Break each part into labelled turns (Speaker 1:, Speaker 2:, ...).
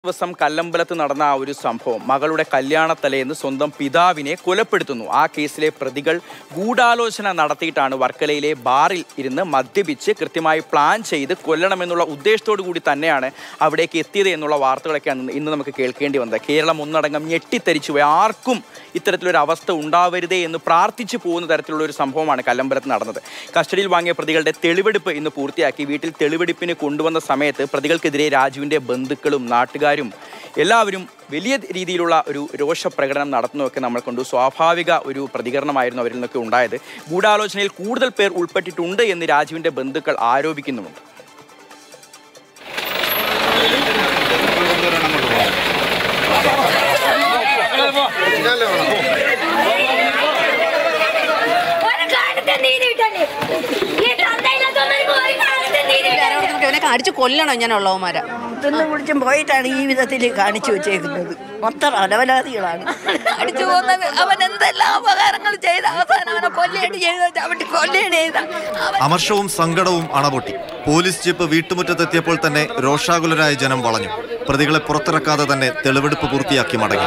Speaker 1: ദിവസം കല്ലമ്പലത്ത് നടന്ന ആ ഒരു സംഭവം മകളുടെ കല്യാണത്തലേന്ന് സ്വന്തം പിതാവിനെ കൊലപ്പെടുത്തുന്നു ആ കേസിലെ പ്രതികൾ ഗൂഢാലോചന നടത്തിയിട്ടാണ് വർക്കലയിലെ ബാറിൽ ഇരുന്ന് മദ്യപിച്ച് കൃത്യമായി പ്ലാൻ ചെയ്ത് കൊല്ലണമെന്നുള്ള ഉദ്ദേശത്തോടു കൂടി തന്നെയാണ് അവിടേക്ക് എത്തിയത് എന്നുള്ള വാർത്തകളൊക്കെയാണ് ഇന്ന് നമുക്ക് കേൾക്കേണ്ടി വന്നത് കേരളം ഒന്നടങ്കം ഞെട്ടിത്തരിച്ചു പോയി ആർക്കും ഇത്തരത്തിലൊരു അവസ്ഥ ഉണ്ടാവരുതേ എന്ന് പ്രാർത്ഥിച്ചു പോകുന്ന തരത്തിലുള്ള ഒരു സംഭവമാണ് കല്ലമ്പലത്ത് നടന്നത് കസ്റ്റഡിയിൽ വാങ്ങിയ പ്രതികളുടെ തെളിവെടുപ്പ് ഇന്ന് പൂർത്തിയാക്കി വീട്ടിൽ തെളിവെടുപ്പിന് കൊണ്ടുവന്ന സമയത്ത് പ്രതികൾക്കെതിരെ രാജുവിൻ്റെ ബന്ധുക്കളും നാട്ടുകാരും എല്ലാവരും വലിയ രീതിയിലുള്ള ഒരു രോഷപ്രകടനം നടത്തുന്നതൊക്കെ നമ്മൾ കണ്ടു സ്വാഭാവിക ഒരു പ്രതികരണമായിരുന്നു അവരിൽ നിന്നൊക്കെ ഉണ്ടായത് ഗൂഢാലോചനയിൽ കൂടുതൽ പേർ ഉൾപ്പെട്ടിട്ടുണ്ട് എന്ന് രാജുവിൻ്റെ ബന്ധുക്കൾ ആരോപിക്കുന്നുമുണ്ട്
Speaker 2: ഒരു കാലത്തെ നീതി കിട്ടല്ലേ ഈ തന്തയില്ലാത്തവന്മാർക്ക് ഒരു കാലത്തെ നീതി കിട്ടല്ലേ
Speaker 3: നമുക്ക് ഇവനെ അടിച്ച് കൊല്ലണം ഇങ്ങനെയുള്ളവന്മാരെ
Speaker 4: തിന്നും കുടിച്ചും പോയിട്ടാണ് ഈ വിധത്തിൽ കാണിച്ചു വെച്ചേക്കുന്നത് മൊത്തം അലവലാദികളാണ്
Speaker 3: അടിച്ചു പോകുന്നത് അവൻ എന്തെല്ലാം ഉപകാരങ്ങൾ ചെയ്ത അവസാനം അവനെ കൊല്ലേണ്ടി ചെയ്ത ചവിട്ടി കൊല്ലേണ്ടി ചെയ്ത അവൻ
Speaker 5: അമർഷവും സങ്കടവും അണപൊട്ടി പോലീസ് ജീപ്പ് വീട്ടുമുറ്റത്തെത്തിയപ്പോൾ തന്നെ രോഷാകുലരായ ജനം വളഞ്ഞു പ്രതികളെ പുറത്തിറക്കാതെ തന്നെ തെളിവെടുപ്പ് പൂർത്തിയാക്കി മടങ്ങി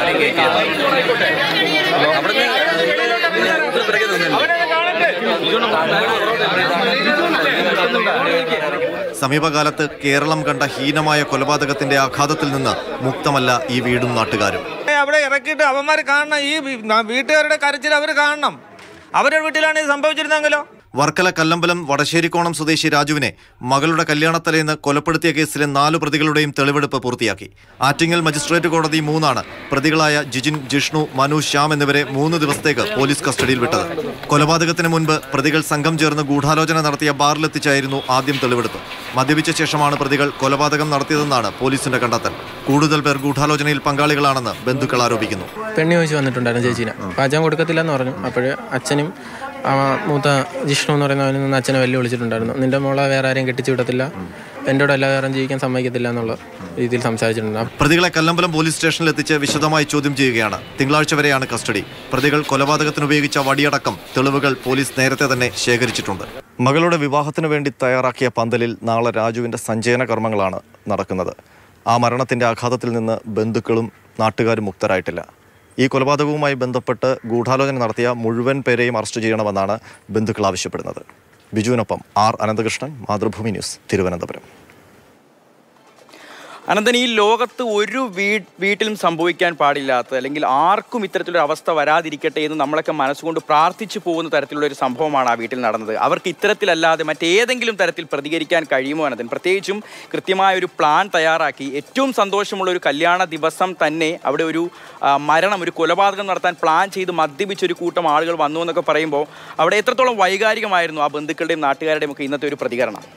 Speaker 5: സമീപകാലത്ത് കേരളം കണ്ട ഹീനമായ കൊലപാതകത്തിന്റെ ആഘാതത്തിൽ നിന്ന് മുക്തമല്ല ഈ വീടും നാട്ടുകാരും
Speaker 6: ഏ, അവിടെ ഇറക്കിയിട്ട് അവന്മാർ കാണണം ഈ വി- ന- വീട്ടുകാരുടെ കരച്ചിൽ അവർ കാണണം അവരുടെ വീട്ടിലാണ് ഇത് സംഭവിച്ചിരുന്നെങ്കിലോ
Speaker 5: വർക്കല കല്ലമ്പലം വടശ്ശേരിക്കോണം സ്വദേശി രാജുവിനെ മകളുടെ കല്യാണത്തലേന്ന് കൊലപ്പെടുത്തിയ കേസിലെ നാലു പ്രതികളുടെയും തെളിവെടുപ്പ് പൂർത്തിയാക്കി ആറ്റിങ്ങൽ മജിസ്ട്രേറ്റ് കോടതി മൂന്നാണ് പ്രതികളായ ജിജിൻ ജിഷ്ണു മനു ശ്യാം എന്നിവരെ മൂന്ന് ദിവസത്തേക്ക് പോലീസ് കസ്റ്റഡിയിൽ വിട്ടത് കൊലപാതകത്തിന് മുൻപ് പ്രതികൾ സംഘം ചേർന്ന് ഗൂഢാലോചന നടത്തിയ ബാറിലെത്തിച്ചായിരുന്നു ആദ്യം തെളിവെടുപ്പ് മദ്യപിച്ച ശേഷമാണ് പ്രതികൾ കൊലപാതകം നടത്തിയതെന്നാണ് പോലീസിന്റെ കണ്ടെത്തൽ കൂടുതൽ പേർ ഗൂഢാലോചനയിൽ പങ്കാളികളാണെന്ന് ബന്ധുക്കൾ ആരോപിക്കുന്നു
Speaker 7: പെണ്ണ് ചോദിച്ച് വന്നിട്ടുണ്ടായിരുന്നു ചേച്ചീനെ പാചകം കൊടുക്കത്തില്ലെന്ന് പറഞ്ഞു അപ്പോൾ അച്ഛനും ആ മൂത്ത ജിഷ്ണു എന്ന് പറയുന്നവനിൽ നിന്ന് അച്ഛനെ വെല്ലു വിളിച്ചിട്ടുണ്ടായിരുന്നു നിന്റെ മോളെ വേറെ ആരെയും കെട്ടിച്ചു വിടത്തില്ല എൻ്റെ കൂടെ അല്ലാതെ വേറെ ജീവിക്കാൻ സമ്മതിക്കത്തില്ല എന്നുള്ള രീതിയിൽ സംസാരിച്ചിട്ടുണ്ട് ആ
Speaker 5: പ്രതികളെ കല്ലമ്പലം പോലീസ് സ്റ്റേഷനിൽ എത്തിച്ച് വിശദമായി ചോദ്യം ചെയ്യുകയാണ് തിങ്കളാഴ്ച വരെയാണ് കസ്റ്റഡി പ്രതികൾ കൊലപാതകത്തിന് ഉപയോഗിച്ച വടിയടക്കം തെളിവുകൾ പോലീസ് നേരത്തെ തന്നെ ശേഖരിച്ചിട്ടുണ്ട് മകളുടെ വിവാഹത്തിന് വേണ്ടി തയ്യാറാക്കിയ പന്തലിൽ നാളെ രാജുവിന്റെ സഞ്ചയന കർമ്മങ്ങളാണ് നടക്കുന്നത് ആ മരണത്തിന്റെ ആഘാതത്തിൽ നിന്ന് ബന്ധുക്കളും നാട്ടുകാരും മുക്തരായിട്ടില്ല ഈ കൊലപാതകവുമായി ബന്ധപ്പെട്ട് ഗൂഢാലോചന നടത്തിയ മുഴുവൻ പേരെയും അറസ്റ്റ് ചെയ്യണമെന്നാണ് ബന്ധുക്കൾ ആവശ്യപ്പെടുന്നത് ബിജുവിനൊപ്പം ആർ അനന്തകൃഷ്ണൻ മാതൃഭൂമി ന്യൂസ് തിരുവനന്തപുരം
Speaker 1: അനന്തൻ ഈ ലോകത്ത് ഒരു വീ വീട്ടിലും സംഭവിക്കാൻ പാടില്ലാത്ത അല്ലെങ്കിൽ ആർക്കും ഇത്തരത്തിലൊരു അവസ്ഥ വരാതിരിക്കട്ടെ എന്ന് നമ്മളൊക്കെ മനസ്സുകൊണ്ട് പ്രാർത്ഥിച്ചു പോകുന്ന തരത്തിലുള്ള ഒരു സംഭവമാണ് ആ വീട്ടിൽ നടന്നത് അവർക്ക് ഇത്തരത്തിലല്ലാതെ മറ്റേതെങ്കിലും തരത്തിൽ പ്രതികരിക്കാൻ കഴിയുമോ അനന്തൻ പ്രത്യേകിച്ചും കൃത്യമായ ഒരു പ്ലാൻ തയ്യാറാക്കി ഏറ്റവും സന്തോഷമുള്ള ഒരു കല്യാണ ദിവസം തന്നെ അവിടെ ഒരു ആ, മരണം ഒരു കൊലപാതകം നടത്താൻ പ്ലാൻ ചെയ്ത് മദ്യപിച്ച ഒരു കൂട്ടം ആളുകൾ വന്നു എന്നൊക്കെ പറയുമ്പോൾ അവിടെ എത്രത്തോളം വൈകാരികമായിരുന്നു ആ ബന്ധുക്കളുടെയും നാട്ടുകാരുടെയും ഒക്കെ ഇന്നത്തെ ഒരു പ്രതികരണം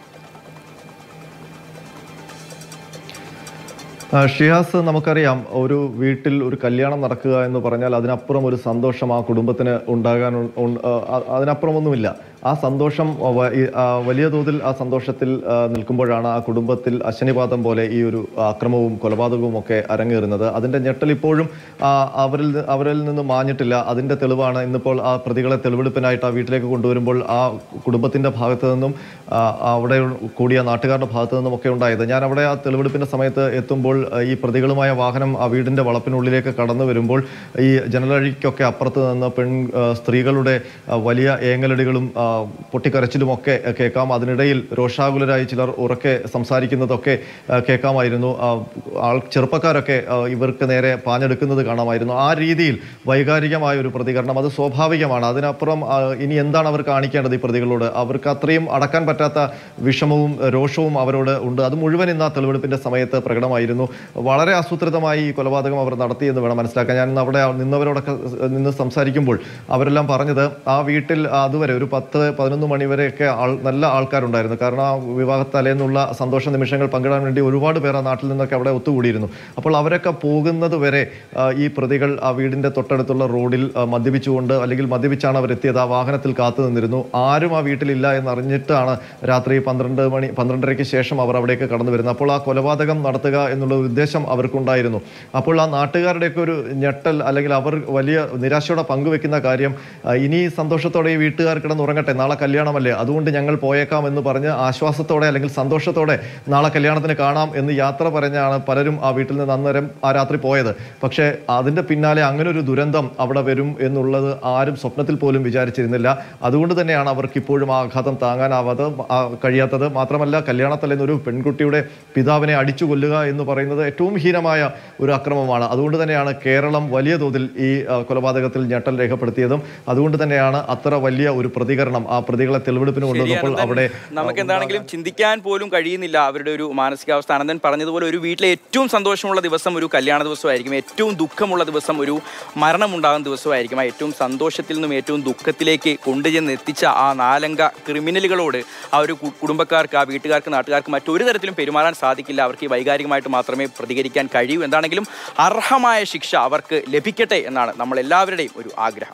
Speaker 8: ആ, ഷിയാസ് നമുക്കറിയാം ഒരു വീട്ടിൽ ഒരു കല്യാണം നടക്കുക എന്ന് പറഞ്ഞാൽ അതിനപ്പുറം ഒരു സന്തോഷം ആ കുടുംബത്തിന് ഉണ്ടാകാൻ ഉ- ഉൺ- ആ, അ- അതിനപ്പുറമൊന്നുമില്ല ആ സന്തോഷം വ- ഈ, ആ, വലിയ തോതിൽ ആ സന്തോഷത്തിൽ ആ, നിൽക്കുമ്പോഴാണ് ആ കുടുംബത്തിൽ അശനിപാതം പോലെ ഈ ഒരു അക്രമവും കൊലപാതകവും ഒക്കെ അരങ്ങേറുന്നത് അതിന്റെ ഞെട്ടൽ ഇപ്പോഴും ആ, അവരിൽ നി- അവരിൽ നിന്ന് മാഞ്ഞിട്ടില്ല അതിന്റെ തെളിവാണ് ഇന്നിപ്പോൾ ആ പ്രതികളെ തെളിവെടുപ്പിനായിട്ട് ആ വീട്ടിലേക്ക് കൊണ്ടുവരുമ്പോൾ ആ കുടുംബത്തിന്റെ ഭാഗത്തു നിന്നും ആ, അവിടെ കൂടിയ നാട്ടുകാരുടെ ഭാഗത്തു നിന്നും ഒക്കെ ഉണ്ടായത് ഞാൻ അവിടെ ആ തെളിവെടുപ്പിന്റെ സമയത്ത് എത്തുമ്പോൾ ആ, ഈ പ്രതികളുമായ വാഹനം ആ വീടിന്റെ വളപ്പിനുള്ളിലേക്ക് കടന്നു വരുമ്പോൾ ഈ ജനലഴിക്കൊക്കെ അപ്പുറത്ത് നിന്ന് പെൺ ആ, സ്ത്രീകളുടെ ആ, വലിയ ഏങ്ങലടികളും ആ, പൊട്ടിക്കരച്ചിലും ഒക്കെ കേൾക്കാം അതിനിടയിൽ രോഷാകുലരായി ചിലർ ഉറക്കെ സംസാരിക്കുന്നതൊക്കെ ആ, കേൾക്കാമായിരുന്നു ആ, ആൾ ചെറുപ്പക്കാരൊക്കെ ആ, ഇവർക്ക് നേരെ പാഞ്ഞെടുക്കുന്നത് കാണാമായിരുന്നു ആ രീതിയിൽ വൈകാരികമായ ഒരു പ്രതികരണം അത് സ്വാഭാവികമാണ് അതിനപ്പുറം ആ, ഇനി എന്താണ് അവർ കാണിക്കേണ്ടത് ഈ പ്രതികളോട് അവർക്ക് അത്രയും അടക്കാൻ പറ്റാത്ത വിഷമവും രോഷവും അവരോട് ഉണ്ട് അത് മുഴുവൻ ഇന്ന് ആ തെളിവെടുപ്പിന്റെ സമയത്ത് പ്രകടമായിരുന്നു വളരെ ആസൂത്രിതമായി ഈ കൊലപാതകം അവർ നടത്തി എന്ന് വേണം മനസ്സിലാക്കാൻ ഞാൻ ഇന്ന് അവിടെ നിന്നവരോടൊക്കെ നിന്ന് സംസാരിക്കുമ്പോൾ അവരെല്ലാം പറഞ്ഞത് ആ വീട്ടിൽ അതുവരെ ഒരു പത്ത് പതിനൊന്ന് മണി വരെയൊക്കെ ആൾ നല്ല ആൾക്കാരുണ്ടായിരുന്നു കാരണം ആ വിവാഹ തലേന്നുള്ള സന്തോഷ നിമിഷങ്ങൾ പങ്കിടാൻ വേണ്ടി ഒരുപാട് പേർ ആ നാട്ടിൽ നിന്നൊക്കെ അവിടെ ഒത്തുകൂടിയിരുന്നു അപ്പോൾ അവരൊക്കെ പോകുന്നത് വരെ ആ, ഈ പ്രതികൾ ആ വീടിന്റെ തൊട്ടടുത്തുള്ള റോഡിൽ ആ, മദ്യപിച്ചുകൊണ്ട് അല്ലെങ്കിൽ മദ്യപിച്ചാണ് അവർ എത്തിയത് ആ വാഹനത്തിൽ കാത്തു നിന്നിരുന്നു ആരും ആ വീട്ടിലില്ല എന്നറിഞ്ഞിട്ടാണ് രാത്രി പന്ത്രണ്ട് മണി പന്ത്രണ്ടരയ്ക്ക് ശേഷം അവർ അവിടേക്ക് കടന്നു വരുന്നത് അപ്പോൾ ആ കൊലപാതകം നടത്തുക എന്നുള്ള എന്നുള്ള ഉദ്ദേശം അവർക്കുണ്ടായിരുന്നു അപ്പോൾ ആ നാട്ടുകാരുടെയൊക്കെ ഒരു ഞെട്ടൽ അല്ലെങ്കിൽ അവർ വലിയ നിരാശയോടെ പങ്കുവെക്കുന്ന കാര്യം ആ, ഇനി സന്തോഷത്തോടെ ഈ വീട്ടുകാർ കിടന്നുറങ്ങട്ടെ നാളെ കല്യാണമല്ലേ അതുകൊണ്ട് ഞങ്ങൾ പോയേക്കാം എന്ന് പറഞ്ഞ് ആശ്വാസത്തോടെ അല്ലെങ്കിൽ സന്തോഷത്തോടെ നാളെ കല്യാണത്തിന് കാണാം എന്ന് യാത്ര പറഞ്ഞാണ് പലരും ആ വീട്ടിൽ നിന്ന് അന്നേരം ആ രാത്രി പോയത് പക്ഷേ അതിന്റെ പിന്നാലെ അങ്ങനെ ഒരു ദുരന്തം അവിടെ വരും എന്നുള്ളത് ആരും സ്വപ്നത്തിൽ പോലും വിചാരിച്ചിരുന്നില്ല അതുകൊണ്ട് തന്നെയാണ് അവർക്ക് ഇപ്പോഴും ആ ആഘാതം താങ്ങാനാവാതെ ആ, കഴിയാത്തത് മാത്രമല്ല കല്യാണത്തലേന്ന് ഒരു പെൺകുട്ടിയുടെ പിതാവിനെ അടിച്ചു കൊല്ലുക എന്ന് പറയുന്നത് ഏറ്റവും ഹീനമായ ഒരു അക്രമമാണ് അതുകൊണ്ട് തന്നെയാണ് കേരളം വലിയ തോതിൽ ഈ ആ, കൊലപാതകത്തിൽ ഞെട്ടൽ രേഖപ്പെടുത്തിയതും അതുകൊണ്ട് തന്നെയാണ് അത്ര വലിയ ഒരു പ്രതികരണം ആ പ്രതികളെ തെളിവെടുപ്പിന് കൊണ്ടുവന്നപ്പോൾ
Speaker 1: ശരിയാണ്.
Speaker 8: അവിടെ
Speaker 1: നമുക്ക് എന്താണെങ്കിലും ചിന്തിക്കാൻ പോലും കഴിയുന്നില്ല അവരുടെ ഒരു മാനസികാവസ്ഥ അനന്തൻ പറഞ്ഞതുപോലെ ഒരു വീട്ടിലെ ഏറ്റവും സന്തോഷമുള്ള ദിവസം ഒരു കല്യാണ ദിവസമായിരിക്കും ഏറ്റവും ദുഃഖമുള്ള ദിവസം ഒരു മരണമുണ്ടാകുന്ന ദിവസമായിരിക്കും ആ ഏറ്റവും സന്തോഷത്തിൽ നിന്നും ഏറ്റവും ദുഃഖത്തിലേക്ക് കൊണ്ടുചെന്ന് എത്തിച്ച ആ നാലംഗ ക്രിമിനലുകളോട് ആ ഒരു കു- കുടുംബക്കാർക്ക് ആ വീട്ടുകാർക്ക് നാട്ടുകാർക്ക് മറ്റൊരു തരത്തിലും പെരുമാറാൻ സാധിക്കില്ല അവർക്ക് ഈ വൈകാരികമായിട്ട് മാത്രമേ പ്രതികരിക്കാൻ കഴിയൂ എന്താണെങ്കിലും അർഹമായ ശിക്ഷ അവർക്ക് ലഭിക്കട്ടെ എന്നാണ് നമ്മൾ എല്ലാവരുടെയും ഒരു ആഗ്രഹം